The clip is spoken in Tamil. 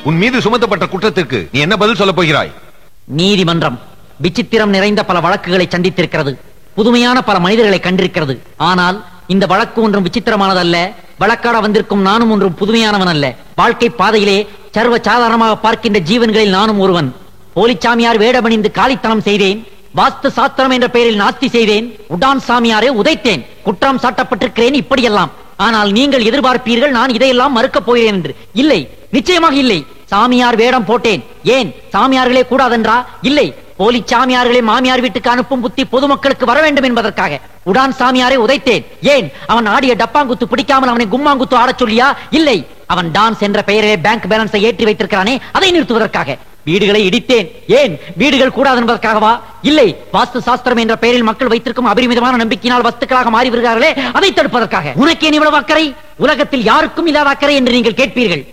உன் மீது சுமத்தப்பட்ட குற்றத்திற்கு நீ என்ன பதில் சொல்லப் போகிறாய் நீதிமன்றம் விசித்திரம் நிறைந்த பல வழக்குகளை சந்தித்திருக்கிறது புதுமையான பல மனிதர்களை கண்டிருக்கிறது ஆனால் இந்த வழக்கு ஒன்றும் விசித்திரமானதல்ல வழக்காட வந்திருக்கும் நானும் ஒன்றும் புதுமையானவன் அல்ல வாழ்க்கை பாதையிலே சர்வ சாதாரணமாக பார்க்கின்ற ஜீவன்களில் நானும் ஒருவன் போலிச்சாமியார் வேடமணிந்து காலித்தனம் செய்தேன் வாஸ்து சாஸ்திரம் என்ற பெயரில் நாஸ்தி செய்தேன் உடான் சாமியாரை உதைத்தேன் குற்றம் சாட்டப்பட்டிருக்கிறேன் இப்படியெல்லாம் ஆனால் நீங்கள் எதிர்பார்ப்பீர்கள் நான் இதையெல்லாம் மறுக்கப் போகிறேன் என்று இல்லை நிச்சயமாக இல்லை சாமியார் வேடம் போட்டேன் ஏன் சாமியார்களே கூடாதென்றா இல்லை போலி சாமியார்களை மாமியார் வீட்டுக்கு அனுப்பும் புத்தி பொதுமக்களுக்கு வர வேண்டும் என்பதற்காக உடான் சாமியாரை உதைத்தேன் ஏன் அவன் ஆடிய டப்பாங்குத்து பிடிக்காமல் அவனை கும்மாங்குத்து ஆடச் சொல்லியா இல்லை அவன் டான்ஸ் என்ற பெயரிலே பேங்க் பேலன்ஸை ஏற்றி வைத்திருக்கிறானே அதை நிறுத்துவதற்காக வீடுகளை இடித்தேன் ஏன் வீடுகள் கூடாது என்பதற்காகவா இல்லை வாஸ்து சாஸ்திரம் என்ற பெயரில் மக்கள் வைத்திருக்கும் அபரிமிதமான நம்பிக்கையினால் வஸ்துக்களாக மாறி வருகிறார்களே அதை தடுப்பதற்காக உனக்கேன் இவ்வளவு அக்கறை உலகத்தில் யாருக்கும் இல்லாத அக்கறை என்று நீங்கள் கேட்பீர்கள்